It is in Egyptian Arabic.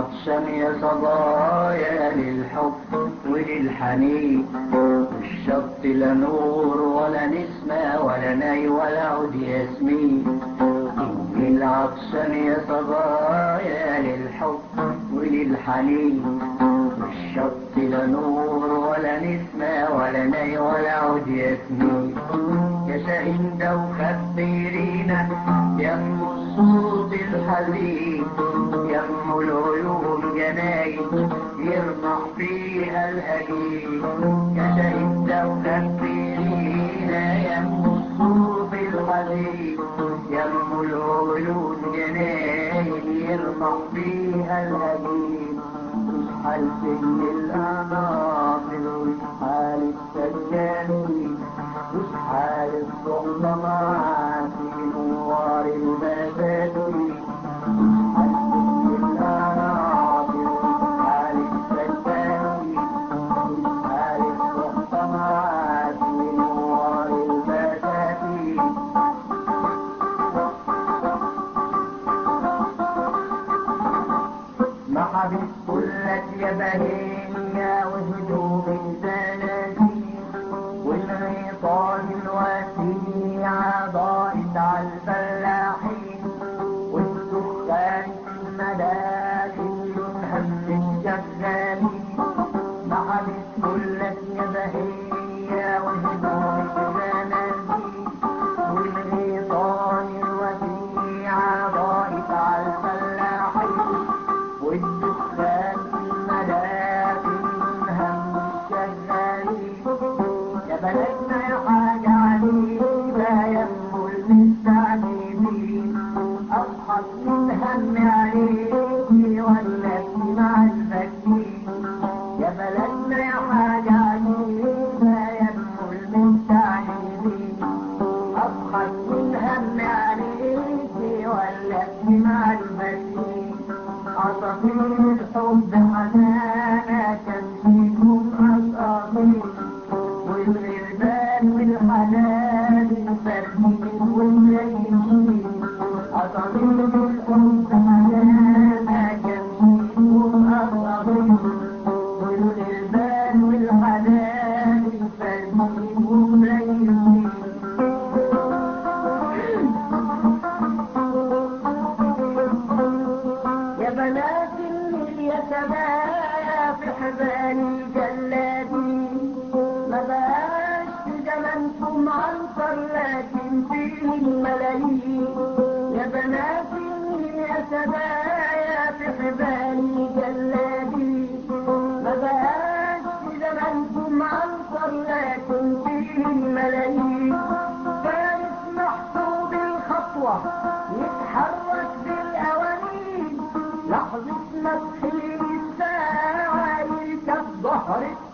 عطشان يا صبايا للحب وللحنين الشط لا نور ولا نسمة ولا ناي ولا عود ياسمين العطشان يا صبايا للحب وللحنين الشط لا نور ولا نسمة ولا ناي ولا عود ياسمين يا شاهين ده وخبرينا يا ام الصوت الحزين يا ام العيون جناين يرمح فيها الهجين يا شاهين ده وخبرينا يا ام الصوت الحزين يا ام العيون جناين يرمح فيها الهجين حالة الأناقل حال السجانين مش حال الصحبة معاك نوار المساجين حالة الأناقل حال السجانين مش حال الصحبة معاك نوار المساجين ما حبيت كلك يا بهيمية وهدوم الزنازين والغيطان الوسيعة ضاقت على الفلاحين والسكان المداخل هم شغالين ما حبيت كلك يا بهيمية وهدوم الزنازين والغيطان الوسيعة ضاقت على الفلاحين والدخان المدافن هم الشغالين يا بلدنا يا حاجة عجيبة يا ام المستعجبين اضحك من هم عليكي ولا مع الفكين يا بلدنا يا حاجة عجيبة يا ام المستعجبين اضحك من هم عليكي ولا مع الفكين عصافير الحب حنانة كان فيكم عصافير والغربان والحلال الفردين والميتين عصافير الحب حنانة كان فيكم عصافير والغربان والحلال الفردين والميتين يا بنات النيل يا سبايا في حبال الجلادين ما بقاش في زمنكم عنصر لكن فيه الملايين يا بنات النيل يا سبايا في حبال الجلادين ما بقاش في زمنكم عنصر لكن فيه الملايين فارس محسوب الخطوة يتحرك بالأوانين لحظة ما تحيل الساعة يركب ظهر